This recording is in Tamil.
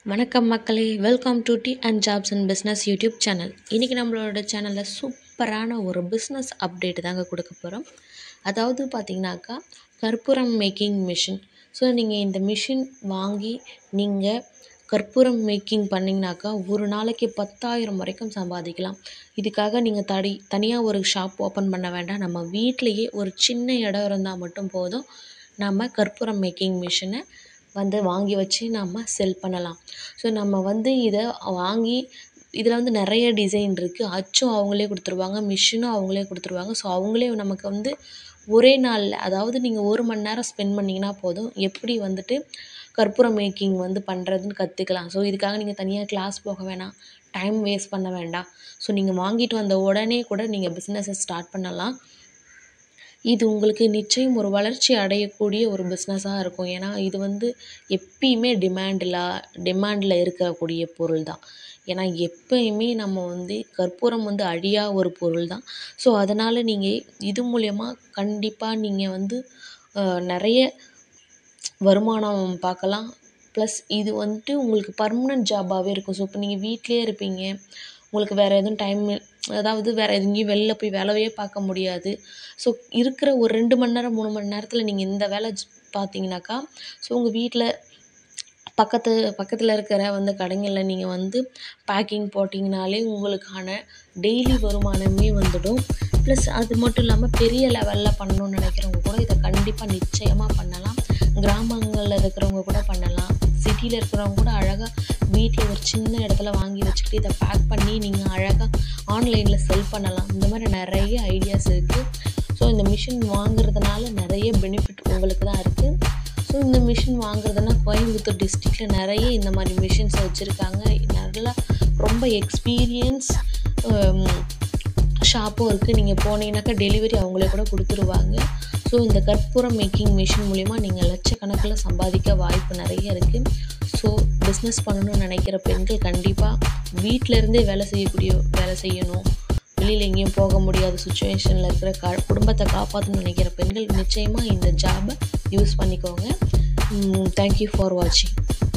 வணக்கம் மக்களே welcome to T and jobs and business YouTube channel இன்றைக்கி நம்மளோட சேனலில் சூப்பரான ஒரு பிஸ்னஸ் அப்டேட் தாங்க கொடுக்க போகிறோம் அதாவது பார்த்தீங்கன்னாக்கா கற்பூரம் மேக்கிங் மிஷின் ஸோ நீங்கள் இந்த மிஷின் வாங்கி நீங்கள் கற்பூரம் மேக்கிங் பண்ணிங்கனாக்கா ஒரு நாளைக்கு பத்தாயிரம் வரைக்கும் சம்பாதிக்கலாம் இதுக்காக நீங்கள் தடி தனியாக ஒரு ஷாப் ஓப்பன் பண்ண வேண்டாம் நம்ம வீட்டிலையே ஒரு சின்ன இடம் இருந்தால் மட்டும் போதும் நம்ம கற்பூரம் மேக்கிங் மிஷினை வந்து வாங்கி வச்சு நம்ம செல் பண்ணலாம் ஸோ நம்ம வந்து இதை வாங்கி இதில் வந்து நிறைய டிசைன் இருக்குது அச்சும் அவங்களே கொடுத்துருவாங்க மிஷினும் அவங்களே கொடுத்துருவாங்க ஸோ அவங்களே நமக்கு வந்து ஒரே நாளில் அதாவது நீங்கள் ஒரு மணி நேரம் ஸ்பெண்ட் பண்ணிங்கன்னா போதும் எப்படி வந்துட்டு கற்பூரம் மேக்கிங் வந்து பண்ணுறதுன்னு கற்றுக்கலாம் ஸோ இதுக்காக நீங்கள் தனியாக கிளாஸ் போக வேணாம் டைம் வேஸ்ட் பண்ண வேண்டாம் ஸோ நீங்கள் வாங்கிட்டு வந்த உடனே கூட நீங்கள் பிஸ்னஸை ஸ்டார்ட் பண்ணலாம் இது உங்களுக்கு நிச்சயம் ஒரு வளர்ச்சி அடையக்கூடிய ஒரு பிஸ்னஸாக இருக்கும் ஏன்னா இது வந்து எப்பயுமே டிமாண்டில் டிமாண்டில் இருக்கக்கூடிய பொருள் தான் ஏன்னா எப்பயுமே நம்ம வந்து கற்பூரம் வந்து அழியா ஒரு பொருள் தான் ஸோ அதனால் நீங்கள் இது மூலயமா கண்டிப்பாக நீங்கள் வந்து நிறைய வருமானம் பார்க்கலாம் ப்ளஸ் இது வந்துட்டு உங்களுக்கு பர்மனெண்ட் ஜாபாகவே இருக்கும் ஸோ இப்போ நீங்கள் வீட்டிலே இருப்பீங்க உங்களுக்கு வேறு எதுவும் டைம் அதாவது வேறு எங்கேயும் வெளில போய் வேலையே பார்க்க முடியாது ஸோ இருக்கிற ஒரு ரெண்டு மணி நேரம் மூணு மணி நேரத்தில் நீங்கள் இந்த வேலை பார்த்தீங்கன்னாக்கா ஸோ உங்கள் வீட்டில் பக்கத்து பக்கத்தில் இருக்கிற வந்து கடைங்களில் நீங்கள் வந்து பேக்கிங் போட்டிங்கனாலே உங்களுக்கான டெய்லி வருமானமே வந்துடும் ப்ளஸ் அது மட்டும் இல்லாமல் பெரிய லெவலில் பண்ணணும்னு நினைக்கிறவங்க கூட இதை கண்டிப்பாக நிச்சயமாக பண்ணலாம் கிராமங்களில் இருக்கிறவங்க கூட பண்ணலாம் சிட்டியில் இருக்கிறவங்க கூட அழகாக வீட்டில் ஒரு சின்ன இடத்துல வாங்கி வச்சுக்கிட்டு இதை பேக் பண்ணி நீங்கள் அழகாக ஆன்லைனில் செல் பண்ணலாம் இந்த மாதிரி நிறைய ஐடியாஸ் இருக்குது ஸோ இந்த மிஷின் வாங்குறதுனால நிறைய பெனிஃபிட் உங்களுக்கு தான் இருக்குது ஸோ இந்த மிஷின் வாங்குறதுனா கோயம்புத்தூர் டிஸ்ட்ரிக்டில் நிறைய இந்த மாதிரி மிஷின்ஸ் வச்சுருக்காங்க நல்லா ரொம்ப எக்ஸ்பீரியன்ஸ் ஷாப்பும் இருக்குது நீங்கள் போனீங்கன்னாக்கா டெலிவரி அவங்களே கூட கொடுத்துருவாங்க ஸோ இந்த கற்பூரம் மேக்கிங் மிஷின் மூலிமா நீங்கள் லட்சக்கணக்கில் சம்பாதிக்க வாய்ப்பு நிறைய இருக்குது ஸோ பிஸ்னஸ் பண்ணணும்னு நினைக்கிற பெண்கள் கண்டிப்பாக வீட்டிலேருந்தே வேலை செய்யக்கூடிய வேலை செய்யணும் வெளியில் எங்கேயும் போக முடியாத சுச்சுவேஷனில் இருக்கிற க குடும்பத்தை காப்பாற்றணும்னு நினைக்கிற பெண்கள் நிச்சயமாக இந்த ஜாபை யூஸ் பண்ணிக்கோங்க தேங்க்யூ ஃபார் வாட்சிங்